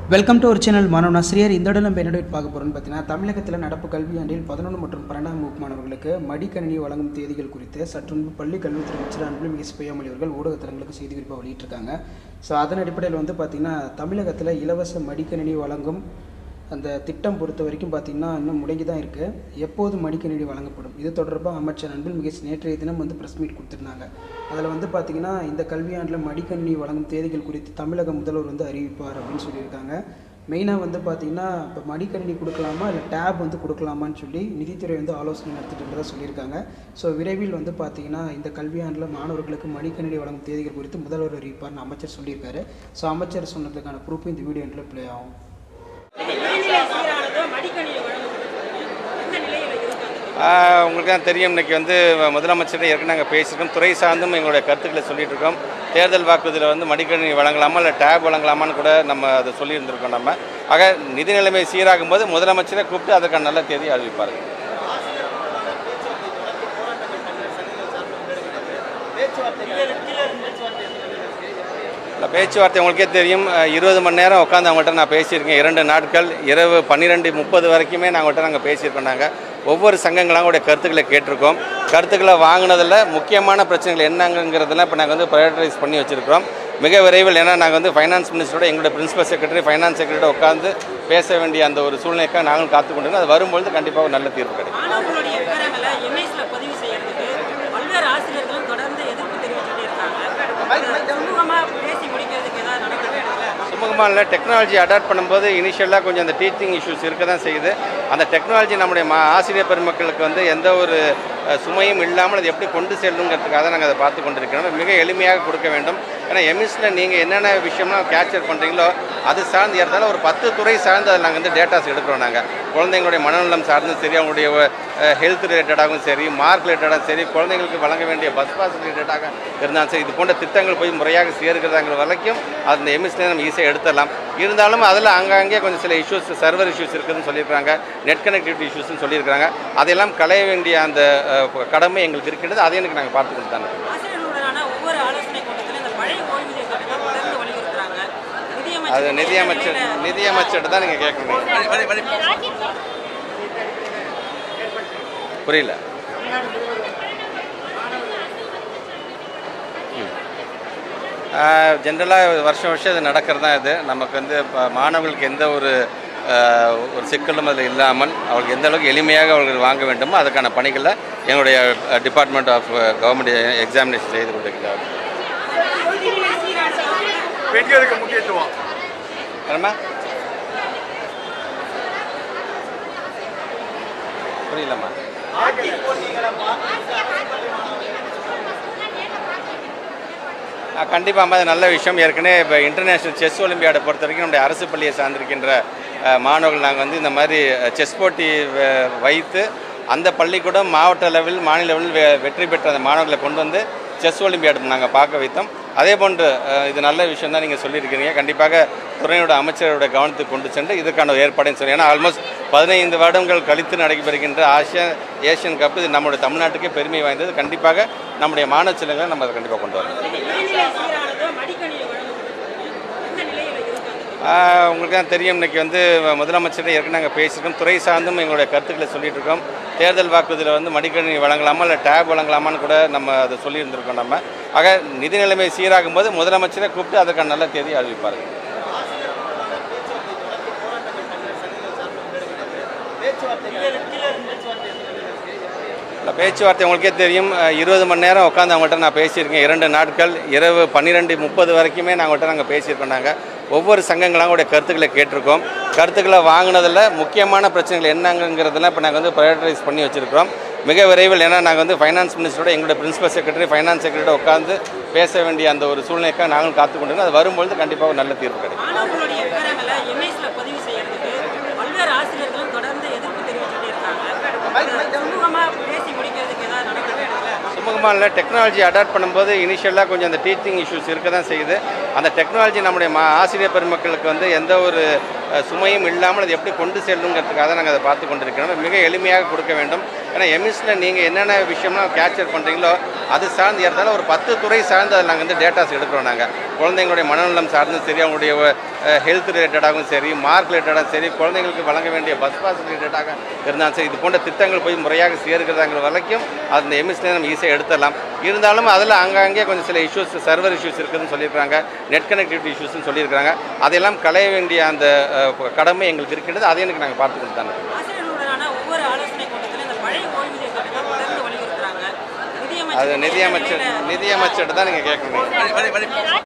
Welcome to ஒரு channel மாணவ ஆசிரியர் இந்த இடம் நம்ம என்ன பார்க்க போகிறோம்னு பார்த்தீங்கன்னா தமிழகத்தில் நடப்பு கல்வியாண்டில் பதினொன்று மற்றும் பன்னெண்டாம் வகுப்பு மாணவர்களுக்கு மடிக்கணினி வழங்கும் தேதிகள் குறித்து சற்று முன்பு பள்ளி கல்வித்துறை அமைச்சர் அன்புமிகு சுப்பையாமொழி அவர்கள் ஊடகத்தலங்களுக்கு செய்தி குறிப்பாக வெளியிட்டிருக்காங்க ஸோ அதன் அடிப்படையில் வந்து பார்த்திங்கன்னா தமிழகத்தில் இலவச மடிக்கணினி வழங்கும் அந்த திட்டம் பொறுத்த வரைக்கும் பார்த்திங்கன்னா இன்னும் முடங்கி தான் இருக்குது எப்போது மடிக்கணினி வழங்கப்படும் இது தொடர்பாக அமைச்சர் அன்பில் நேற்றைய தினம் வந்து ப்ரெஸ் மீட் கொடுத்துருந்தாங்க அதில் வந்து பார்த்திங்கன்னா இந்த கல்வியாண்டில் மடிக்கணினி வழங்கும் தேதிகள் குறித்து தமிழக முதல்வர் வந்து அறிவிப்பார் அப்படின்னு சொல்லியிருக்காங்க மெயினாக வந்து பார்த்திங்கன்னா இப்போ மடிக்கணினி கொடுக்கலாமா இல்லை டேப் வந்து கொடுக்கலாமான்னு சொல்லி நிதித்துறை வந்து ஆலோசனை நடத்திட்டு இருந்ததாக சொல்லியிருக்காங்க ஸோ விரைவில் வந்து பார்த்திங்கன்னா இந்த கல்வியாண்டில் மாணவர்களுக்கு மடிக்கணினி வழங்கும் தேதிகள் குறித்து முதல்வர் அறிவிப்பார்னு அமைச்சர் சொல்லியிருக்காரு ஸோ அமைச்சர் சொன்னதுக்கான ப்ரூஃப் இந்த வீடியோ எண்டில் ப்ளே ஆகும் இடைநிலை சீரானதோ மடிக்கணினி வழங்கப்பட்டிருக்கு எந்த நிலையில் இருக்காங்க ஆஹ் உங்களுக்கு தான் தெரியும் இன்னைக்கு வந்து முதலமைச்சர் ஏற்கனவே நாங்கள் பேசியிருக்கோம் துறை சார்ந்தும் எங்களுடைய கருத்துக்களை சொல்லிட்டு இருக்கோம் தேர்தல் வாக்குறுதியில் வந்து மடிக்கணினி வழங்கலாமா இல்லை டேப் வழங்கலாமான்னு கூட நம்ம அதை சொல்லியிருந்திருக்கோம் நம்ம ஆக நிதி நிலைமை சீராகும் போது முதலமைச்சரை கூப்பிட்டு அதற்கான நல்ல தேதியை அறிவிப்பார்கள் இல்லை பேச்சுவார்த்தை உங்களுக்கே தெரியும் அஹ், இருபது மணி நேரம் உட்காந்து அவங்கள்ட்ட நான் பேசியிருக்கேன் இரண்டு நாட்கள் இரவு பன்னிரெண்டு முப்பது வரைக்குமே நான் அவங்கள்ட்ட நாங்கள் பேசியிருக்கோம் நாங்கள் ஒவ்வொரு சங்கங்களாம் அவங்களுடைய கருத்துக்களை கேட்டிருக்கோம் கருத்துக்களை வாங்கினதில் முக்கியமான பிரச்சனைகள் என்னங்கிறதெல்லாம் இப்போ நாங்கள் வந்து ப்ரையாரிட்டைஸ் பண்ணி வச்சுருக்கிறோம் மிக விரைவில் ஏன்னா நாங்கள் வந்து ஃபைனான்ஸ் மினிஸ்டரோட எங்களுடைய பிரின்சிபல் செக்ரட்டரி ஃபைனான்ஸ் செக்ரட்டரியோட உட்காந்து பேச வேண்டிய அந்த ஒரு சூழ்நிலைக்காக நாங்களும் காத்து கொண்டிருக்கோம் அது வரும்பொழுது கண்டிப்பாக ஒரு நல்ல தீர்வு கிடைக்கும் மாணவர்களுடைய விவரங்களை என்ஐஸ்ல பதிவு செய்யறதுக்கு பல்வேறு ஆசிரியர்களும் தொடர்ந்து எதிர்ப்பு தெரிவிச்சுட்டே இருக்காங்க சுமூகமா பேசி முடிக்கிறதுக்கு ஏதாவது நடக்குது சுமூகமாக இல்லை டெக்னாலஜி அடாப்ட் பண்ணும்போது இனிஷியலாக கொஞ்சம் அந்த டீச்சிங் இஷ்யூஸ் இருக்க தான் செய்யுது அந்த டெக்னாலஜி நம்முடைய மா ஆசிரியர் பெருமக்களுக்கு வந்து எந்த ஒரு அஹ், சுமையும் இல்லாமல் அது எப்படி கொண்டு செல்லுங்கிறதுக்காக நாங்கள் அதை பார்த்து கொண்டிருக்கிறோம் மிக எளிமையாக கொடுக்க வேண்டும் ஏன்னா எம்எஸ்ல நீங்கள் என்னென்ன விஷயம்லாம் கேப்சர் பண்ணுறீங்களோ அது சார்ந்து ஏறதால ஒரு பத்து துறை சார்ந்து அதில் நாங்கள் வந்து டேட்டாஸ் எடுக்கிறோம் நாங்கள் குழந்தைங்களுடைய மனநலம் சார்ந்தும் சரி அவங்களுடைய ஹெல்த் ரிலேட்டடாகவும் சரி மார்க் ரிலேட்டடாகவும் சரி குழந்தைங்களுக்கு வழங்க வேண்டிய பஸ் பாஸ் ரிலேட்டடாக இருந்தாலும் சரி இது போன்ற திட்டங்கள் போய் முறையாக சேர்க்கிறதாங்கிற வரைக்கும் அந்த எம்எஸ்ல நம்ம ஈஸியாக எடுத்துடலாம் இருந்தாலும் அதில் அங்கங்கே கொஞ்சம் சில இஷ்யூஸ் சர்வர் இஷ்யூஸ் இருக்குதுன்னு சொல்லியிருக்காங்க நெட் கனெக்டிவிட்டி இஷ்யூஸ்னு சொல்லியிருக்காங்க அதையெல்லாம் களைய வேண்டிய அந்த அஹ், கடமை எங்களுக்கு இருக்கின்றது அதை எனக்கு நாங்கள் பார்த்துக்கிட்டு தான் இருக்கோம். ஆசிரியர்களுடனான ஒவ்வொரு ஆலோசனை கூட்டத்திலும் இந்த பழைய ஓய்வூதிய திட்டத்தை தொடர்ந்து வலியுறுத்துறாங்க அது நிதியமைச்சர் நிதியமைச்சர் நிதியமைச்சர்கிட்ட தான் நீங்கள் கேட்கணும் புரியல ஜென்ரலாக வருஷம் வருஷம் இது நடக்கிறது தான் இது நமக்கு வந்து இப்போ மாணவர்களுக்கு எந்த ஒரு ஆஹ், ஒரு சிக்கலும் அதில் இல்லாமல் அவர்களுக்கு எந்த அளவுக்கு எளிமையாக அவர்கள் வாங்க வேண்டுமோ அதுக்கான பணிகளை எங்களுடைய டிபார்ட்மெண்ட் ஆஃப் கவர்மெண்ட் எக்ஸாமினேஷன் செய்து கொண்டிருக்கிறார் இடைநிலை சீரானதோ பெண்களுக்கு முக்கியத்துவம் என்னம்மா புரியலம்மா கண்டிப்பாக அது நல்ல விஷயம் ஏற்கனவே இப்போ இன்டர்நேஷ்னல் செஸ் ஒலிம்பியாடை பொறுத்த வரைக்கும் நம்முடைய அரசு பள்ளியை சார்ந்திருக்கின்ற அஹ், மாணவர்கள் நாங்கள் வந்து இந்த மாதிரி செஸ் போட்டி வ- வைத்து அந்த பள்ளிக்கூடம் மாவட்ட லெவல் மாநில லெவலில் வெ- வெற்றி பெற்ற அந்த மாணவர்களை கொண்டு வந்து செஸ் ஒலிம்பியாடு நாங்கள் பார்க்க வைத்தோம் அதே போன்று அஹ், இது நல்ல விஷயம் தான் நீங்கள் சொல்லியிருக்கிறீங்க கண்டிப்பாக துறையோட அமைச்சரோட கவனத்துக்கு கொண்டு சென்று இதுக்கான ஒரு ஏற்பாடையும் சொல்லி ஏன்னா ஆல்மோஸ்ட் பதினைந்து வருடங்கள் கழித்து நடைபெறுகின்ற ஆசியா ஏஷியன் கப் இது நம்முடைய தமிழ்நாட்டுக்கே பெருமை வாய்ந்தது கண்டிப்பாக நம்முடைய மாணவ செல்வங்களை நம்ம அதை கண்டிப்பாக கொண்டு வரணும் இடைநிலை சீரானதோ மடிக்கணினி வழங்கப்பட்டிருக்கு எந்த நிலையில் இருக்காங்க ஆஹ் உங்களுக்கு தான் தெரியும் இன்னைக்கு வந்து முதலமைச்சர் ஏற்கனவே நாங்கள் பேசியிருக்கோம் துறை சார்ந்தும் எங்களுடைய கருத்துக்களை சொல்லிட்டு இருக்கோம் தேர்தல் வாக்குறுதியில் வந்து மடிக்கணினி வழங்கலாமா இல்லை டேப் வழங்கலாமான்னு கூட நம்ம அதை சொல்லியிருந்திருக்கோம் நம்ம ஆக நிதி நிலைமை சீராகும் போது முதலமைச்சரை கூப்பிட்டு அதற்கான நல்ல தேதியை அறிவிப்பார்கள் இல்லை பேச்சுவார்த்தை உங்களுக்கே தெரியும் அஹ், இருபது மணி நேரம் உட்காந்து அவங்கள்ட்ட நான் பேசியிருக்கேன் இரண்டு நாட்கள் இரவு பன்னிரெண்டு முப்பது வரைக்குமே நான் அவங்கள்ட்ட நாங்கள் பேசியிருக்கோம் நாங்கள் ஒவ்வொரு சங்கங்களாம் அவங்களுடைய கருத்துக்களை கேட்டிருக்கோம் கருத்துக்களை வாங்கினதில் முக்கியமான பிரச்சனைகள் என்னங்கிறதெல்லாம் இப்போ நாங்கள் வந்து ப்ரையாரிட்டைஸ் பண்ணி வச்சுருக்கிறோம் மிக விரைவில் ஏன்னா நாங்கள் வந்து ஃபைனான்ஸ் மினிஸ்டரோட எங்களுடைய பிரின்சிபல் செக்ரட்டரி ஃபைனான்ஸ் செக்ரட்டரியோட உட்காந்து பேச வேண்டிய அந்த ஒரு சூழ்நிலைக்காக நாங்களும் காத்து கொண்டிருக்கோம் அது வரும்பொழுது கண்டிப்பாக ஒரு நல்ல தீர்வு கிடைக்கும் மாணவர்களுடைய விவரங்களை என்ஐஸ்ல பதிவு செய்யறதுக்கு பல்வேறு ஆசிரியர்களும் தொடர்ந்து எதிர்ப்பு தெரிவிச்சுட்டே இருக்காங்க சுமூகமா பேசி முடிக்கிறதுக்கு ஏதாவது நடக்குது சுமூகமாக இல்லை டெக்னாலஜி அடாப்ட் பண்ணும்போது இனிஷியலாக கொஞ்சம் அந்த டீச்சிங் இஷ்யூஸ் இருக்க தான் செய்யுது அந்த டெக்னாலஜி நம்முடைய மா ஆசிரியர் பெருமக்களுக்கு வந்து எந்த ஒரு அஹ், சுமையும் இல்லாமல் அது எப்படி கொண்டு செல்லுங்கிறதுக்காக நாங்கள் அதை பார்த்து கொண்டிருக்கிறோம் மிக எளிமையாக கொடுக்க வேண்டும் ஏன்னா எம்எஸ்ல நீங்கள் என்னென்ன விஷயம்லாம் கேப்சர் பண்ணுறீங்களோ அது சார்ந்து ஏறதால ஒரு பத்து துறை சார்ந்து அதில் நாங்கள் வந்து டேட்டாஸ் எடுக்கிறோம் நாங்கள் குழந்தைங்களுடைய மனநலம் சார்ந்தும் சரி அவங்களுடைய ஹெல்த் ரிலேட்டடாகவும் சரி மார்க் ரிலேட்டடாகவும் சரி குழந்தைங்களுக்கு வழங்க வேண்டிய பஸ் பாஸ் ரிலேட்டடாக இருந்தாலும் சரி இது போன்ற திட்டங்கள் போய் முறையாக சேர்க்கிறதாங்கிற வரைக்கும் அந்த எம்எஸ்ல நம்ம ஈஸியாக எடுத்துடலாம் இருந்தாலும் அதில் அங்கங்கே கொஞ்சம் சில இஷ்யூஸ் சர்வர் இஷ்யூஸ் இருக்குதுன்னு சொல்லியிருக்காங்க நெட் கனெக்டிவிட்டி இஷ்யூஸ்னு சொல்லியிருக்காங்க அதையெல்லாம் களைய வேண்டிய அந்த அஹ், கடமை எங்களுக்கு இருக்கின்றது அதை எனக்கு நாங்கள் பார்த்து கொடுத்தாங்க ஆசிரியர்களுடனான ஒவ்வொரு ஆலோசனை கூட்டத்தில் இந்த பழைய ஓய்வூதிய திட்டத்தை தொடர்ந்து வலியுறுத்துறாங்க அது நிதியமைச்சர் நிதியமைச்சர் நிதியமைச்சர்கிட்ட தான் நீங்கள் கேட்கணும்